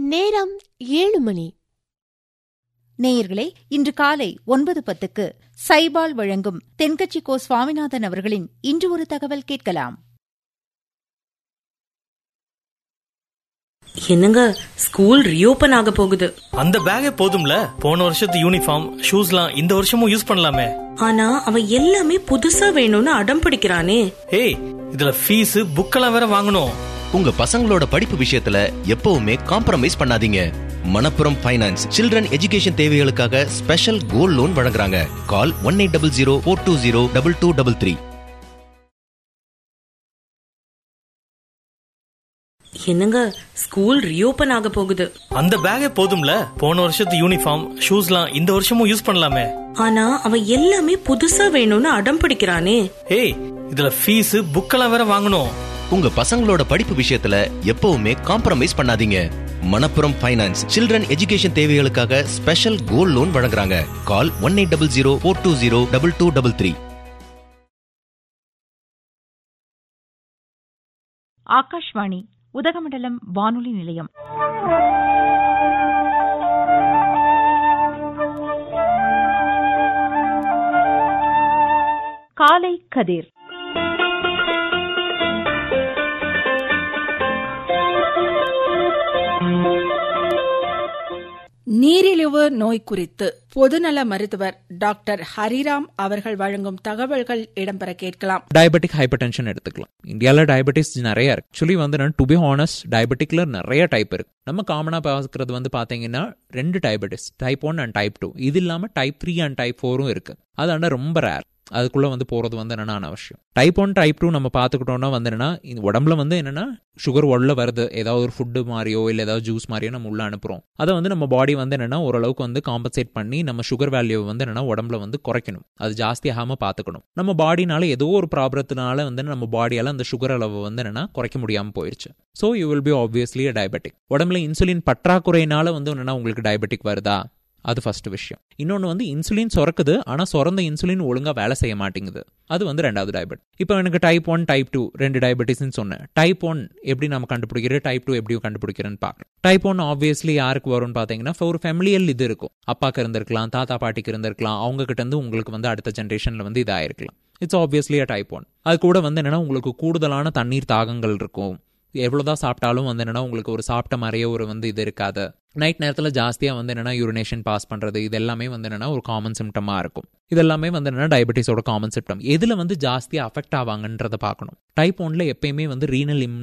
நேரம் ஏழு மணி நேயர்களே இன்று காலை ஒன்பது பத்துக்கு சைபால் வழங்கும் தென்கட்சி கோ சுவாமிநாதன் அவர்களின் இன்று ஒரு தகவல் கேட்கலாம் என்னங்க ஸ்கூல் ரீஓபன் ஆக போகுது அந்த பேக்கே போதும்ல போன வருஷத்து யூனிஃபார்ம் ஷூஸ்லாம் இந்த வருஷமும் யூஸ் பண்ணலாமே ஆனா அவன் எல்லாமே புதுசா வேணும்னு அடம் பிடிக்கிறானே ஏய் இதுல ஃபீஸ் புக்கெல்லாம் வேற வாங்கணும் உங்க பசங்களோட படிப்பு விஷயத்துல எப்பவுமே காம்ப்ரமைஸ் பண்ணாதீங்க மணப்புரம் ஃபைனான்ஸ் சில்ட்ரன் எஜுகேஷன் தேவைகளுக்காக ஸ்பெஷல் கோல்ட் லோன் வழங்குறாங்க call one eight double zero four two zero double two double three என்னங்க ஸ்கூல் ரீஓபன் ஆக போகுது அந்த பேக்கே போதும்ல போன வருஷத்து யூனிஃபார்ம் ஷூஸ்லாம் இந்த வருஷமும் யூஸ் பண்ணலாமே ஆனா அவன் எல்லாமே புதுசா வேணும்னு அடம் பிடிக்கிறானே ஏய் இதுல ஃபீஸ் புக்கெல்லாம் வேற வாங்கணும் உங்க பசங்களோட படிப்பு விஷயத்துல எப்பவுமே காம்ப்ரமைஸ் பண்ணாதீங்க மணப்புரம் ஃபைனான்ஸ் சில்ட்ரன் எஜுகேஷன் தேவைகளுக்காக ஸ்பெஷல் கோல்ட் லோன் வழங்குறாங்க call one eight double zero four two zero double two double three Akashvani Udhagamandalam வானொலி நிலையம் காலை கதிர் நீரிழிவு நோய் குறித்து பொதுநல மருத்துவர் டாக்டர் ஹரிராம் அவர்கள் வழங்கும் தகவல்கள் இடம்பெற கேட்கலாம் டயபெட்டிக் ஹைப்பர் டென்ஷன் எடுத்துக்கலாம் இந்தியாவில் டயபெட்டிஸ் நிறைய இருக்கு ஆக்சுவலி வந்து டு பி ஹானஸ்ட் டயபெட்டிக்ல நிறைய டைப் இருக்கு நம்ம காமனாக பார்க்கறது வந்து பார்த்தீங்கன்னா ரெண்டு diabetes type one and type two இது இல்லாமல் டைப் த்ரீ அண்ட் டைப் ஃபோரும் இருக்கு அது ஆனால் ரொம்ப ரேர் அதுக்குள்ள வந்து போறது வந்து என்னன்னா அனவசியம் டைப் ஒன் டைப் டூ நம்ம பார்த்துக்கிட்டோம்னா வந்து என்னன்னா இந்த உடம்புல வந்து என்னன்னா சுகர் உள்ள வருது ஏதாவது ஒரு ஃபுட்டு மாதிரியோ இல்லை ஏதாவது ஜூஸ் மாதிரியோ நம்ம உள்ள அனுப்புறோம் அதை வந்து நம்ம பாடி வந்து என்னன்னா ஓரளவுக்கு வந்து காம்பன்சேட் பண்ணி நம்ம சுகர் வேல்யூ வந்து என்னன்னா உடம்புல வந்து குறைக்கணும் அது ஜாஸ்தி ஆகாம பார்த்துக்கணும் நம்ம பாடினால ஏதோ ஒரு ப்ராப்ளத்தினால வந்து நம்ம பாடியால அந்த சுகர் அளவு வந்து என்னன்னா குறைக்க முடியாம போயிருச்சு so you will be obviously diabetic உடம்புல இன்சுலின் பற்றாக்குறையினால வந்து என்னன்னா உங்களுக்கு டயபெட்டிக் வருதா அது ஃபர்ஸ்ட் விஷயம் இன்னொன்று வந்து இன்சுலின் சுரக்குது ஆனால் சுரந்த இன்சுலின் ஒழுங்காக வேலை செய்ய மாட்டேங்குது அது வந்து ரெண்டாவது டயபெட் இப்போ எனக்கு டைப் ஒன் டைப் டூ ரெண்டு டயபெட்டிஸ்னு சொன்னேன் டைப் ஒன் எப்படி நம்ம கண்டுபிடிக்கிறது டைப் டூ எப்படி கண்டுபிடிக்கிறேன்னு பார்க்குறேன் டைப் ஒன் ஆப்வியஸ்லி யாருக்கு வரும்னு பார்த்தீங்கன்னா ஒரு ஃபெமிலியல் இது இருக்கும் அப்பாக்கு இருந்திருக்கலாம் தாத்தா பாட்டிக்கு இருந்திருக்கலாம் அவங்க கிட்ட இருந்து உங்களுக்கு வந்து அடுத்த ஜென்ரேஷனில் வந்து இதாயிருக்கலாம் it's obviously a type one அது கூட வந்து என்னன்னா உங்களுக்கு கூடுதலான தண்ணீர் தாகங்கள் இருக்கும் எவ்வளோதான் சாப்பிட்டாலும் வந்து என்னன்னா உங்களுக்கு ஒரு சாப்பிட்ட மாதிரியே ஒரு வந்து இது இருக்காது நைட் நேரத்தில் ஜாஸ்தியாக வந்து என்னன்னா யூரினேஷன் பாஸ் பண்ணுறது இது எல்லாமே வந்து என்னன்னா ஒரு காமன் சிம்டமாக இருக்கும் இது எல்லாமே வந்து என்னன்னா டயபெட்டிஸோட காமன் சிம்டம் எதில் வந்து ஜாஸ்தியாக அஃபெக்ட் ஆவாங்கன்றதை பார்க்கணும் டைப் ஒன்ல எப்பயுமே வந்து ரீனல் இம்